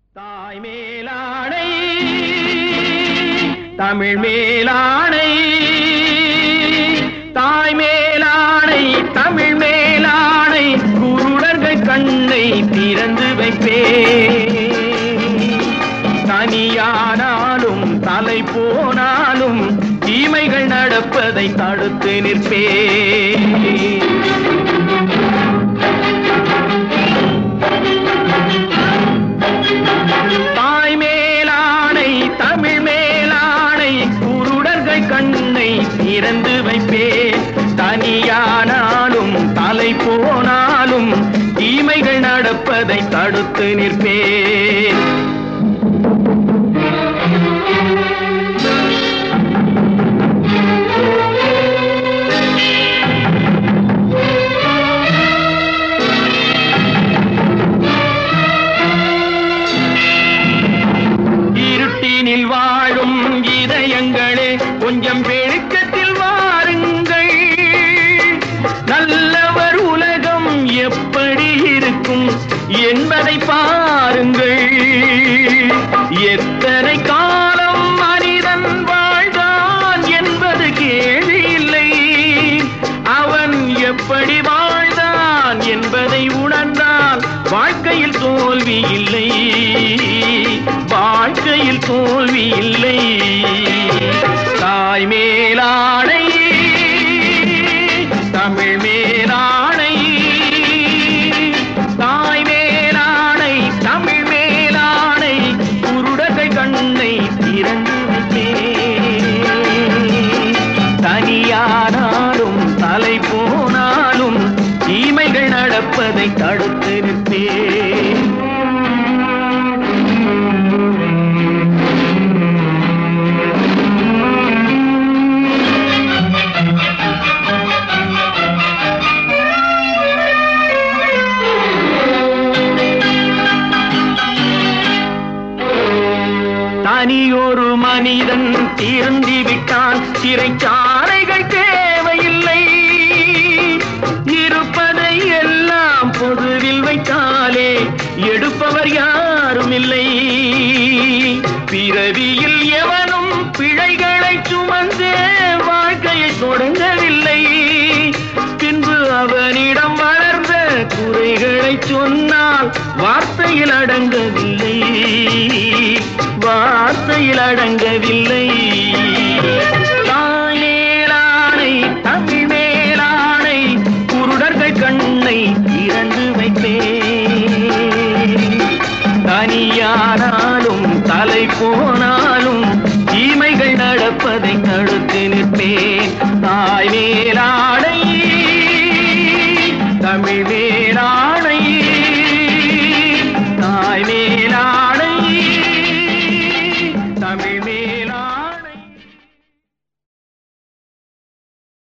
தாய் மேலாடை தமிழ் மேலாடை தாய் மேலாடை தமிழ் மேலாடை குருடர்கள் கண்ணை திறந்து வைப்பே தனியானாலும் தலை போனாலும் தீமைகள் நடப்பதை தடுத்து நிற்பே தாய் மேலானை தமிழ் மேலானை குருடர்கள் கண்ணை திறந்து வைப்பே தனியானாலும் தலை போனாலும் தீமைகள் நடப்பதை தடுத்து நிற்பே இருட்டினில் வாழும் இதயங்களே கொஞ்சம் வெளிச்சத்தில் வாருங்கள் நல்லவர் உலகம் எப்படி இருக்கும் என்பதை பாருங்கள் எத்தனை காலம் மனிதன் வாழ்ந்தான் என்பது கேள்வி இல்லை அவன் எப்படி வாழ்ந்தான் என்பதை உணர்ந்தால் வாழ்க்கையில் தோல்வி இல்லை வாழ்க்கையில் தோல்வி இல்லை தாய் மேலாடை தமிழ் மேலாடை தாய் மேலாடை தமிழ் மேலாடை குருடர்கள் கண்ணை திறந்து வைத்தேன் தனியானாலும் தலை போனாலும் தீமைகள் நடப்பதை தடுத்து நிற்பேன் தனியொரு மனிதன் திருந்தி விட்டான் சிறைச்சாலைகள் தேவையில்லை இருப்பதை எல்லாம் பொதுவில் வைத்தாலே எடுப்பவர் யாரும் இல்லை பிறவியில் எவனும் பிழைகளை சுமந்தே வாழ்க்கையை தொடங்கவில்லை பின்பு அவனிடம் வளர்ந்த குறைகளை சொன்னால் வார்த்தையில் அடங்கவில்லை வார்த்தையில் அடங்கவில்லை தாய் மேலானை தமிழ் மேலானை குருடர்கள் கண்ணை திறந்து வைப்பேன் தனியானாலும் தலை போனாலும் தீமைகள் நடப்பதை தடுத்து நிற்பேன் தாய் மேலாடை தமிழ் மேலாடை